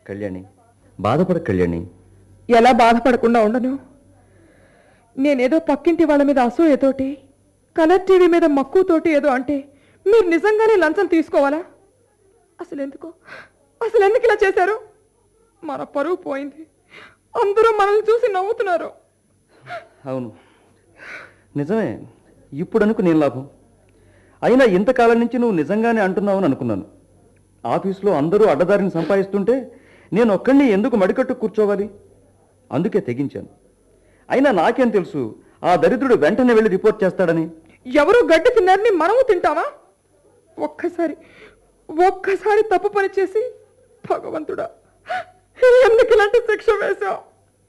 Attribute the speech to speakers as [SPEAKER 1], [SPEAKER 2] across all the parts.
[SPEAKER 1] కళ్యాణి బాధపడ కళ్యాణి
[SPEAKER 2] ఎలా బాధపడకుండా ఉండను నేనేదో పక్కింటి వాళ్ళ మీద అసూయతోటి కలర్ టీవీ మీద మక్కువతోటి ఏదో అంటే మీరు నిజంగానే లంచం తీసుకోవాలా అసలు ఎందుకు అసలు ఎందుకు ఇలా చేశారు మన పరువు పోయింది అందరూ మనల్ని చూసి నవ్వుతున్నారు
[SPEAKER 1] అవును నిజమే ఇప్పుడు అనుకు నేను లాభం అయినా ఇంతకాలం నుంచి నువ్వు నిజంగానే అంటున్నావని అనుకున్నాను ఆఫీస్లో అందరూ అడ్డదారిని సంపాదిస్తుంటే నేను ఒక్కడిని ఎందుకు మడికట్టు కూర్చోవాలి అందుకే తెగించాను అయినా నాకేం తెలుసు ఆ దరిద్రుడు వెంటనే వెళ్ళి రిపోర్ట్ చేస్తాడని
[SPEAKER 2] ఎవరు గడ్డి తిన్నారని మనము తింటామా ఒక్కసారి ఒక్కసారి తప్పు పని చేసి భగవంతుడా ఎందుకు ఇలాంటి శిక్ష వేశావు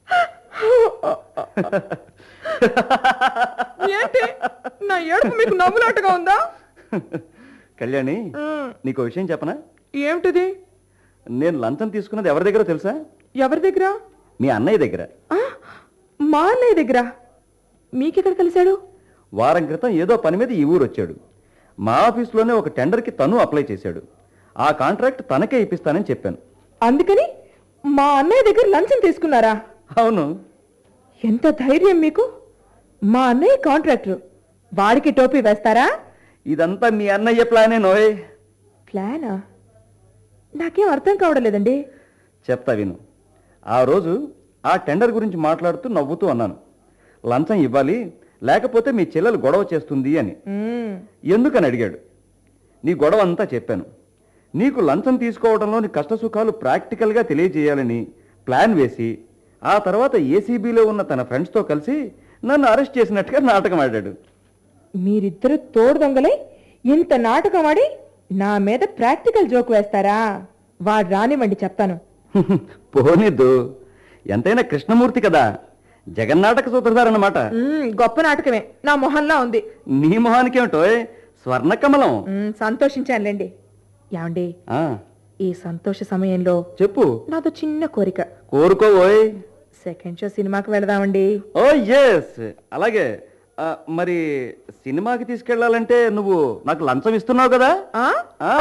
[SPEAKER 2] ఏంటి నా ఏడుపు మీకు నవ్వులాటగా ఉందా
[SPEAKER 1] కళ్యాణి
[SPEAKER 2] ఉమ్,
[SPEAKER 1] నీకు విషయం చెప్పనా
[SPEAKER 2] ఏమిటిది
[SPEAKER 1] నేను లంచం తీసుకున్నది ఎవరి దగ్గర తెలుసా
[SPEAKER 2] ఎవరి దగ్గర
[SPEAKER 1] మీ అన్నయ్య దగ్గర
[SPEAKER 2] ఆ, మా అన్నయ్య దగ్గర మీకెక్కడ కలిశాడు
[SPEAKER 1] వారం క్రితం ఏదో పని మీద ఈ ఊరు వచ్చాడు మా ఆఫీస్లోనే ఒక టెండర్కి తను అప్లై చేశాడు ఆ కాంట్రాక్ట్ తనకే ఇప్పిస్తానని చెప్పాను
[SPEAKER 2] అందుకని మా అన్నయ్య దగ్గర లంచం తీసుకున్నారా
[SPEAKER 1] అవును
[SPEAKER 2] ఎంత ధైర్యం మీకు మా అన్నయ్య కాంట్రాక్టర్ వాడికి టోపీ వేస్తారా
[SPEAKER 1] ఇదంతా మీ అన్నయ్య ప్లానే నోయ్
[SPEAKER 2] ప్లానా నాకేం అర్థం కావడం లేదండి
[SPEAKER 1] చెప్తా విను ఆ రోజు ఆ టెండర్ గురించి మాట్లాడుతూ నవ్వుతూ అన్నాను లంచం ఇవ్వాలి లేకపోతే మీ చెల్లెలు గొడవ చేస్తుంది అని
[SPEAKER 2] మ్మ్.
[SPEAKER 1] ఎందుకని అడిగాడు నీ గొడవ అంతా చెప్పాను నీకు లంచం తీసుకోవడంలోని కష్టసుఖాలు ప్రాక్టికల్గా తెలియజేయాలని ప్లాన్ వేసి ఆ తర్వాత ఏసీబీలో ఉన్న తన ఫ్రెండ్స్తో కలిసి నన్ను అరెస్ట్ చేసినట్టుగా నాటకం ఆడాడు
[SPEAKER 2] మీరిద్దరు తోడు దొంగలై ఇంత నాటకం ఆడి నా మీద ప్రాక్టికల్ జోక్ వేస్తారా వాడు రానివ్వండి చెప్తాను
[SPEAKER 1] పోనిద్దు ఎంతైనా కృష్ణమూర్తి కదా జగన్నాటక సూత్రధారన్నమాట
[SPEAKER 2] మ్మ్, గొప్ప నాటకమే నా మొహంలా ఉంది
[SPEAKER 1] నీ మొహానికేమిటో స్వర్ణకమలం
[SPEAKER 2] మ్మ్, సంతోషించానులేండి ఏమండి
[SPEAKER 1] ఆ,
[SPEAKER 2] ఈ సంతోష సమయంలో
[SPEAKER 1] చెప్పు
[SPEAKER 2] నాదో చిన్న కోరిక
[SPEAKER 1] కోరుకోవోయ్
[SPEAKER 2] సెకండ్ షో సినిమాకి వెళదామండి
[SPEAKER 1] ఓ ఎస్ అలాగే ఆ, మరి సినిమాకి తీసుకెళ్ళాలంటే నువ్వు నాకు లంచం ఇస్తున్నావు కదా
[SPEAKER 2] ఆ
[SPEAKER 1] ఆ